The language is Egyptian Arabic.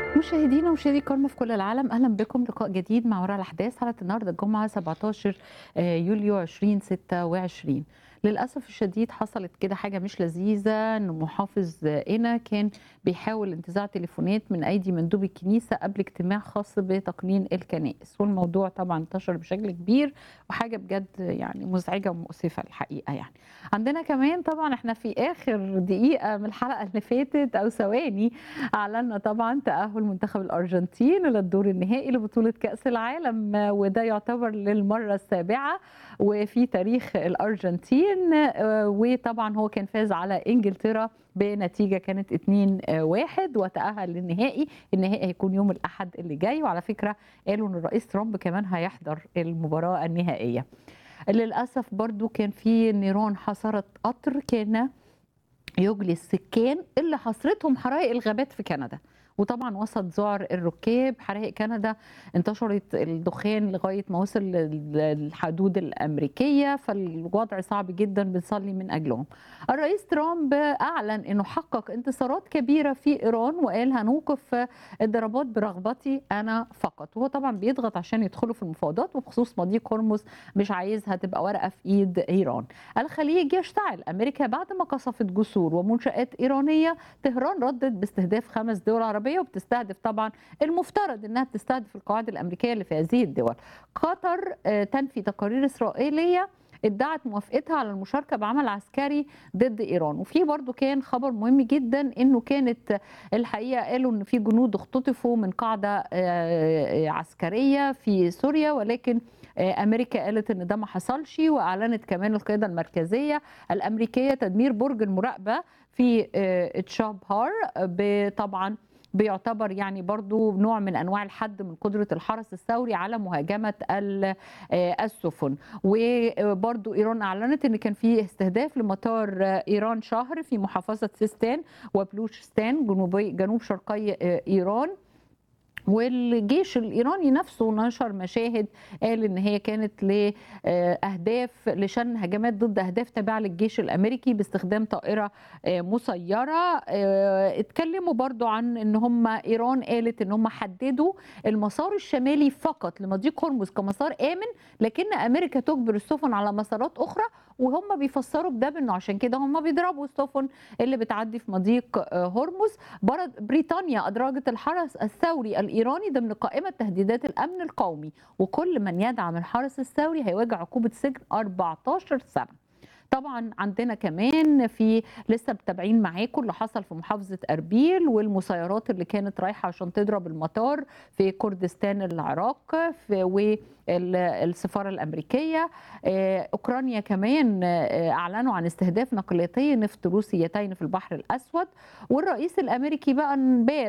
مشاهدينا ومشاهدي الكرام في كل العالم اهلا بكم لقاء جديد مع وراء الاحداث حلقه النهارده الجمعه 17 يوليو 2026 للاسف الشديد حصلت كده حاجه مش لذيذه ان محافظ قنا كان بيحاول انتزاع تليفونات من ايدي مندوب الكنيسه قبل اجتماع خاص بتقنين الكنائس والموضوع طبعا انتشر بشكل كبير وحاجه بجد يعني مزعجه ومؤسفه الحقيقه يعني عندنا كمان طبعا احنا في اخر دقيقه من الحلقه اللي فاتت او ثواني اعلنا طبعا تاهل منتخب الارجنتين للدور النهائي لبطوله كاس العالم وده يعتبر للمره السابعه وفي تاريخ الارجنتين وطبعا هو كان فاز على انجلترا بنتيجه كانت 2 1 وتاهل للنهائي النهائي هيكون يوم الاحد اللي جاي وعلى فكره قالوا ان الرئيس ترامب كمان هيحضر المباراه النهائيه للاسف برضو كان في نيران حصرت قطر كان يجلي السكان اللي حصرتهم حرائق الغابات في كندا وطبعا وسط ذعر الركاب حرائق كندا انتشرت الدخان لغايه ما وصل للحدود الامريكيه فالوضع صعب جدا بنصلي من اجلهم. الرئيس ترامب اعلن انه حقق انتصارات كبيره في ايران وقال هنوقف الضربات برغبتي انا فقط وهو طبعا بيضغط عشان يدخلوا في المفاوضات وبخصوص مضيق هرمز مش عايزها تبقى ورقه في ايد ايران. الخليج يشتعل امريكا بعد ما قصفت جسور ومنشات ايرانيه طهران ردت باستهداف خمس دول عربيه العربيه وبتستهدف طبعا المفترض انها بتستهدف القواعد الامريكيه اللي في هذه الدول. قطر تنفي تقارير اسرائيليه ادعت موافقتها على المشاركه بعمل عسكري ضد ايران وفي برضو كان خبر مهم جدا انه كانت الحقيقه قالوا ان في جنود اختطفوا من قاعده عسكريه في سوريا ولكن امريكا قالت ان ده ما حصلش واعلنت كمان القياده المركزيه الامريكيه تدمير برج المراقبه في تشابهار طبعا بيعتبر يعني برضو نوع من انواع الحد من قدره الحرس الثوري على مهاجمه السفن وبرضو ايران اعلنت ان كان في استهداف لمطار ايران شهر في محافظه سيستان وبلوشستان جنوبي جنوب شرقي ايران والجيش الايراني نفسه نشر مشاهد قال ان هي كانت لاهداف لشن هجمات ضد اهداف تابعه للجيش الامريكي باستخدام طائره مسيره اتكلموا برضو عن ان هم ايران قالت ان هم حددوا المسار الشمالي فقط لمضيق هرمز كمسار امن لكن امريكا تجبر السفن على مسارات اخرى وهم بيفسروا بده بانه عشان كده هم بيضربوا السفن اللي بتعدي في مضيق هرمز بريطانيا ادرجت الحرس الثوري الايراني ضمن قائمه تهديدات الامن القومي وكل من يدعم الحرس الثوري هيواجه عقوبه سجن 14 سنه طبعا عندنا كمان في لسه متابعين معاكم اللي حصل في محافظه اربيل والمسيرات اللي كانت رايحه عشان تضرب المطار في كردستان العراق في والسفاره الامريكيه اوكرانيا كمان اعلنوا عن استهداف نقلتي نفط روسيتين في البحر الاسود والرئيس الامريكي بقى امبارح